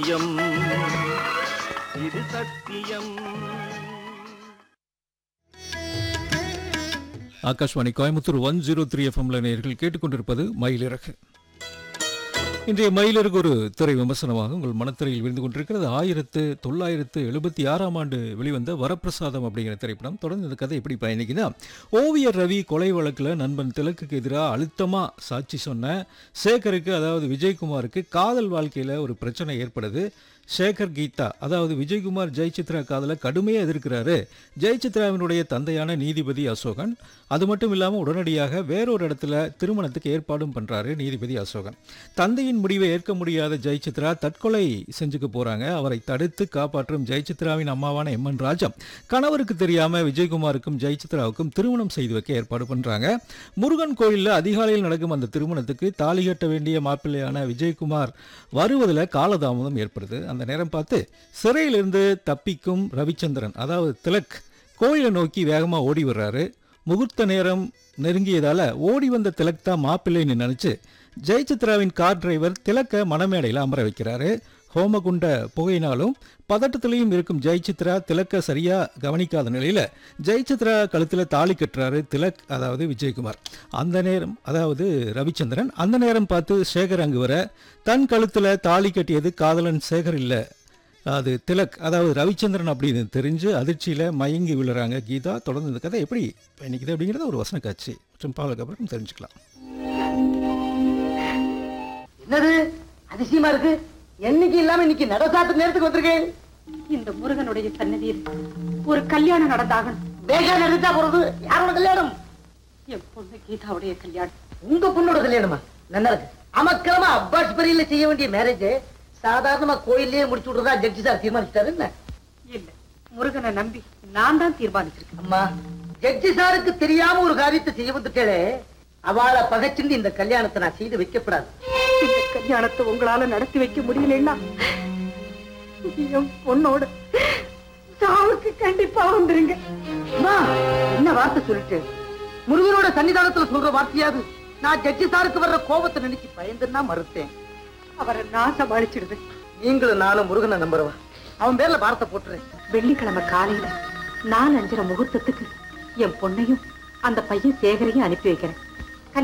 சத்தியம் இது சத்தியம் Akashvani Coimbatore one zero three எஃப்எம்ல நேயர்கள் கேட்டுக்கொண்டிருப்பது மயிலிறகு இன்றைய மயிலிறகு ஒரு திரை விமர்சனமாக உங்கள் மனத்திரையில் விழுந்து கொண்டிருக்கிறது ஆயிரத்து தொள்ளாயிரத்து எழுபத்தி ஆறாம் ஆண்டு வெளிவந்த வரப்பிரசாதம் அப்படிங்கிற திரைப்படம் தொடர்ந்து இந்த கதை எப்படி பயணிக்குதா ஓவியர் ரவி கொலை வழக்கில் நண்பன் திலக்குக்கு எதிராக அழுத்தமாக சாட்சி சொன்ன சேகருக்கு அதாவது விஜயகுமாருக்கு காதல் வாழ்க்கையில் ஒரு பிரச்சனை ஏற்படுது சேகர் கீதா அதாவது விஜயகுமார் ஜெயசித்ரா காதலை கடுமையாக எதிர்க்கிறாரு ஜெயசித்ராவினுடைய தந்தையான நீதிபதி அசோகன் அது மட்டும் இல்லாமல் உடனடியாக வேறொரு இடத்துல திருமணத்துக்கு ஏற்பாடும் பண்ணுறாரு நீதிபதி அசோகன் தந்தையின் முடிவை ஏற்க முடியாத ஜெயசித்ரா தற்கொலை செஞ்சுக்க போகிறாங்க அவரை தடுத்து காப்பாற்றும் ஜெயசித்ராவின் அம்மாவான எம் என் ராஜா கணவருக்கு தெரியாமல் விஜயகுமாருக்கும் ஜெயசித்ராவுக்கும் திருமணம் செய்து வைக்க ஏற்பாடு பண்ணுறாங்க முருகன் கோயிலில் அதிகாலையில் நடக்கும் அந்த திருமணத்துக்கு தாலி கட்ட வேண்டிய மாப்பிள்ளையான விஜயகுமார் வருவதில் காலதாமதம் ஏற்படுது அந்த நேரம் பார்த்து சிறையிலிருந்து தப்பிக்கும் ரவிச்சந்திரன் அதாவது திலக் கோயிலை நோக்கி வேகமாக ஓடி வர்றாரு முகூர்த்த நேரம் நெருங்கியதால் ஓடி வந்த திலக் தான் மாப்பிள்ளைன்னு நினச்சி ஜெயசித்ராவின் கார் டிரைவர் திலக்கை மணமேடையில் அமர வைக்கிறாரு ஹோமகுண்ட புகையினாலும் பதட்டத்திலையும் இருக்கும் ஜெயசித்ரா திலக்க சரியா கவனிக்காத நிலையில ஜெயசித்ரா கழுத்துல தாலி கட்டுறாரு திலக் அதாவது விஜயகுமார் அந்த நேரம் அதாவது ரவிச்சந்திரன் அந்த நேரம் பார்த்து சேகர் அங்கு வர தன் கழுத்துல தாலி கட்டியது காதலன் சேகர் இல்ல அது திலக் அதாவது ரவிச்சந்திரன் அப்படின்னு தெரிஞ்சு அதிர்ச்சியில மயங்கி விழுறாங்க கீதா தொடர்ந்து இந்த கதை எப்படி பயணிக்குது அப்படிங்கிறத ஒரு வசன காட்சி மற்றும் பாவலுக்கு அப்புறம் தெரிஞ்சுக்கலாம் என்னது அதிசயமா இருக்கு என்னைக்கு இல்லாம இன்னைக்கு நடசாத்து நேரத்துக்கு வந்திருக்கேன் இந்த முருகனுடைய சன்னதியில் ஒரு கல்யாணம் நடந்தாகணும் வேகா நடந்தா போறது யாரோட கல்யாணம் என் பொண்ணு கீதாவுடைய கல்யாணம் உங்க பொண்ணோட கல்யாணமா நல்லா இருக்கு அமக்கிரமா அப்பாஸ் பெரியில செய்ய வேண்டிய மேரேஜ் சாதாரணமா கோயில்லயே முடிச்சு விடுறதா ஜட்ஜி சார் தீர்மானிச்சிட்டாரு என்ன இல்ல முருகனை நம்பி நான் தான் தீர்மானிச்சிருக்கேன் அம்மா ஜட்ஜி சாருக்கு தெரியாம ஒரு காரியத்தை செய்ய வந்துட்டேளே அவளை பகைச்சிருந்து இந்த கல்யாணத்தை நான் செய்து வைக்கப்படாது இந்த கல்யாணத்தை உங்களால நடத்தி வைக்க முடியலன்னா என் பொண்ணோட சாவுக்கு கண்டிப்பா வந்துருங்க அம்மா, என்ன வார்த்தை சொல்லிட்டு முருகனோட சன்னிதானத்துல சொல்ற வார்த்தையாது நான் ஜட்ஜி சாருக்கு வர்ற கோபத்தை நினைச்சு பயந்துன்னா மறுத்தேன் அவரை நான் சமாளிச்சிடுவேன் நீங்களும் நானும் முருகனை நம்புறவா அவன் பேர்ல வார்த்தை போட்டுறேன் வெள்ளிக்கிழமை காலையில நாலு அஞ்சரை முகூர்த்தத்துக்கு என் பொண்ணையும் அந்த பையன் சேகரையும் அனுப்பி வைக்கிறேன்